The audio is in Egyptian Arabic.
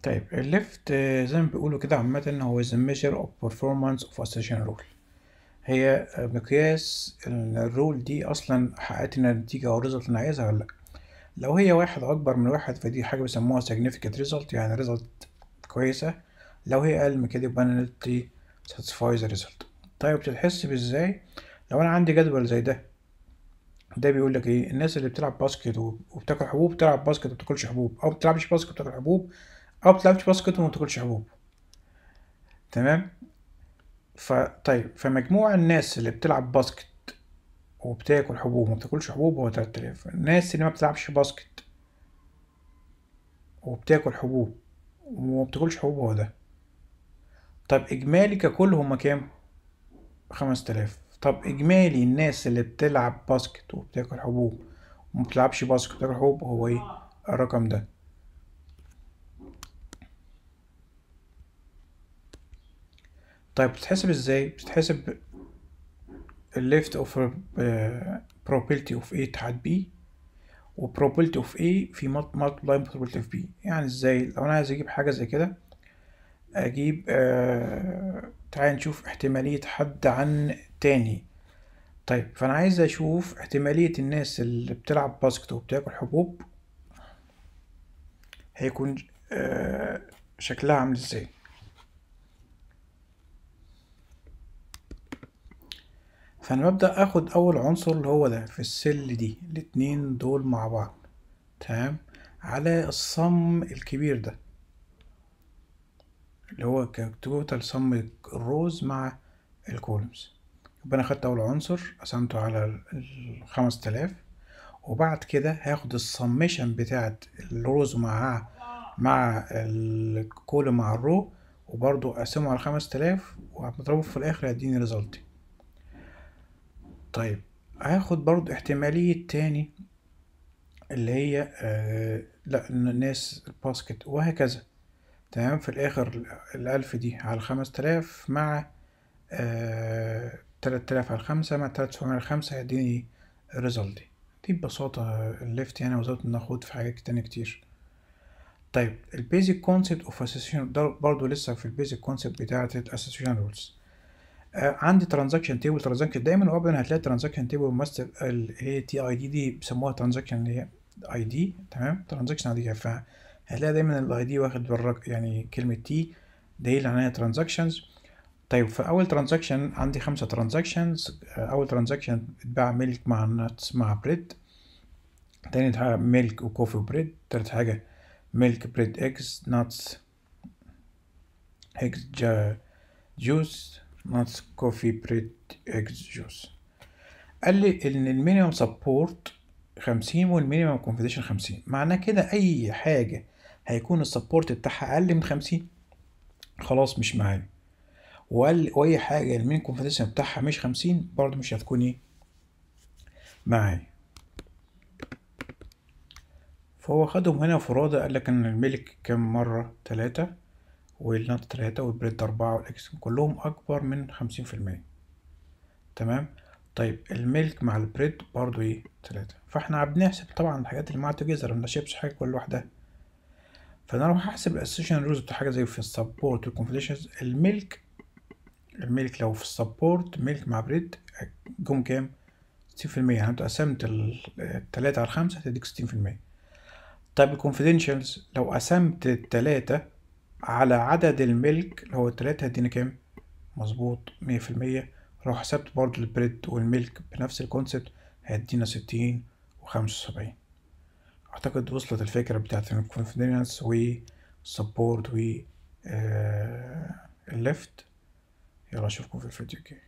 طيب الليفت زي ما بيقولوا كده عامة هو the measure of performance of association rule هي مقياس إن الرول دي أصلا حققت النتيجة أو الريزلت اللي أنا عايزها ولا لأ لو هي واحد أو أكبر من واحد فدي حاجة بيسموها significant result يعني result كويسة لو هي أقل من كده يبقى أنا نتي satisfy the result طيب بتتحسب ازاي لو أنا عندي جدول زي ده ده بيقول لك ايه الناس اللي بتلعب باسكت وبتاكل حبوب بتلعب باسكت وما بتاكلش حبوب او بتلعبش باسكت وبتاكل حبوب او بتلعبش باسكت وما بتاكلش حبوب تمام فطيب فمجموع الناس اللي بتلعب باسكت وبتاكل حبوب وما بتاكلش حبوب هو 3000 الناس اللي ما بتلعبش باسكت وبتاكل حبوب وما بتاكلش حبوب هو ده طب اجمالي ككل هما كام 5000 طب اجمالي الناس اللي بتلعب باسكت وبتاكل حبوب وما بتلعبش باسكت وبتاكل حبوب هو ايه الرقم ده طيب بتتحسب ازاي بتتحسب الليفت اوف probability of A تحت B و probability of A في multiply probability of B يعني ازاي لو انا عايز اجيب حاجة زي كده اجيب آه تعال نشوف احتمالية حد عن تاني طيب فانا عايز اشوف احتمالية الناس اللي بتلعب باسكت وبتاكل حبوب هيكون آه شكلها عامل ازاي فانا ببدأ اخد اول عنصر اللي هو ده في السل دي الاتنين دول مع بعض تمام على الصم الكبير ده اللي هو توتال صم الروز مع الكولمز يبقى انا خدت اول عنصر قسمته على الخمس تلاف وبعد كده هاخد السميشن بتاعت الروز مع مع الكولم مع الرو وبرضو اقسمه على خمس تلاف وهضربه في الاخر هيديني ريزلتي طيب هاخد برضو احتمالية تاني اللي هي آه لا الناس الباسكت وهكذا تمام في الآخر الألف دي على خمس تلاف مع آه تلات تلاف على خمسة مع تلات سبعمية على خمسة هيديني الريزلت دي دي ببساطة الليفت يعني وزودت ناخد في حاجات تانية كتير طيب البيزك كونسبت اوف اسوسيشن ده برضه لسه في البيزك كونسبت بتاعة الاسوسيشن رولز آه عندي ترانزاكشن تيبل ترانزاكشن دايما وابدا هتلاقي ترانزاكشن تيبل ماستر اللي هي تي اي دي دي بيسموها ترانزاكشن اللي هي اي دي تمام ترانزاكشن عادية فهتلاقي دايما الاي دي واخد بالرق يعني كلمة تي ده اللي معناها ترانزاكشنز طيب في اول ترانزاكشن عندي خمسة ترانزاكشنز اول ترانزاكشن اتباع ميلك مع نتس مع بريد تاني حاجة ميلك وكوفي وبريد تالت حاجة ميلك بريد اكس نتس اكس جوس نتس كوفي بريد اكس جوس قال لي ان المينيمم سبورت خمسين والمينيمم كونفيديشن خمسين معناه كده اي حاجة هيكون السبورت بتاعها اقل من خمسين خلاص مش معايا وقال واي حاجة المين كونفيديشن بتاعها مش خمسين برضه مش هتكون ايه معايا فهو خدهم هنا فرادة قال لك ان الملك كام مرة تلاتة والنت تلاتة والبريد أربعة والإكس كلهم أكبر من خمسين في المية تمام طيب الميلك مع البريد برضو ايه تلاتة فاحنا بنحسب طبعا الحاجات اللي مع توجذر ما شيبس حاجة كل واحدة فانا اروح احسب الاسوشيشن رولز بتاع حاجة زي في السبورت والكونفيديشنز الميلك الميلك لو في السبورت ميلك مع بريد جم كام ستين في المية يعني انت قسمت التلاتة على الخمسة هتديك ستين في المية طيب الكونفيدينشالز لو قسمت التلاتة على عدد الملك اللي هو التلاتة هيديني كام مظبوط مية في المية لو حسبت برضو البريد والميلك بنفس الكونسبت هيدينا ستين وخمسة وسبعين أعتقد وصلت الفكرة بتاعت الكونفيدنس والسبورت و الليفت يلا أشوفكم في الفيديو الجاي